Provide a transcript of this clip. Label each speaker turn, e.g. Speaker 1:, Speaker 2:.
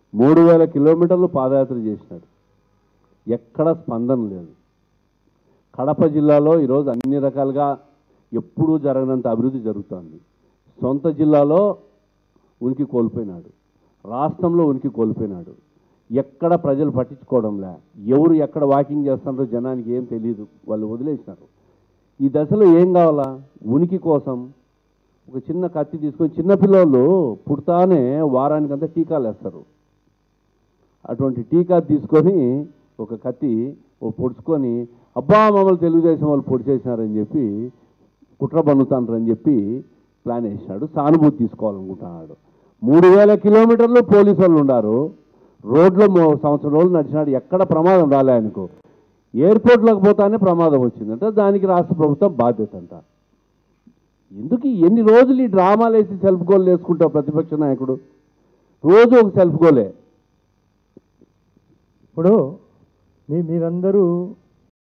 Speaker 1: మూడు వేల కిలోమీటర్లు పాదయాత్ర చేసినాడు ఎక్కడ స్పందన లేదు కడప జిల్లాలో ఈరోజు అన్ని రకాలుగా ఎప్పుడూ జరగనంత అభివృద్ధి జరుగుతోంది సొంత జిల్లాలో ఉనికి కోల్పోయినాడు రాష్ట్రంలో ఉనికి కోల్పోయినాడు ఎక్కడ ప్రజలు పట్టించుకోవడంలే ఎవరు ఎక్కడ వాకింగ్ చేస్తున్నారో జనానికి ఏం తెలియదు వాళ్ళు వదిలేసినారు ఈ దశలో ఏం కావాలా ఉనికి కోసం ఒక చిన్న కత్తి తీసుకొని చిన్నపిల్లలు పుడతానే వారానికంతా టీకాలు వేస్తారు అటువంటి టీకా తీసుకొని ఒక కత్తి ఓ పొడుచుకొని అబ్బా మమ్మల్ని తెలుగుదేశం వాళ్ళు పొడిచేసినారని చెప్పి కుట్ర బన్నుతానని చెప్పి ప్లాన్ వేసినాడు సానుభూతి తీసుకోవాలనుకుంటున్నాడు మూడు వేల కిలోమీటర్లు పోలీసు వాళ్ళు ఉన్నారు రోడ్లో మో- సంవత్సరం రోజులు నడిచినాడు ఎక్కడ ప్రమాదం రాలే ఆయనకు ఎయిర్పోర్ట్లోకి పోతానే ప్రమాదం వచ్చిందంట దానికి రాష్ట్ర ప్రభుత్వం బాధ్యత అంట ఎందుకు ఈ ఎన్ని రోజులు ఈ డ్రామాలు వేసి సెల్ఫ్ గోల్ వేసుకుంటావు ప్రతిపక్ష నాయకుడు రోజు ఒక సెల్ఫ్ గోలే
Speaker 2: ఇప్పుడు మీ మీరందరూ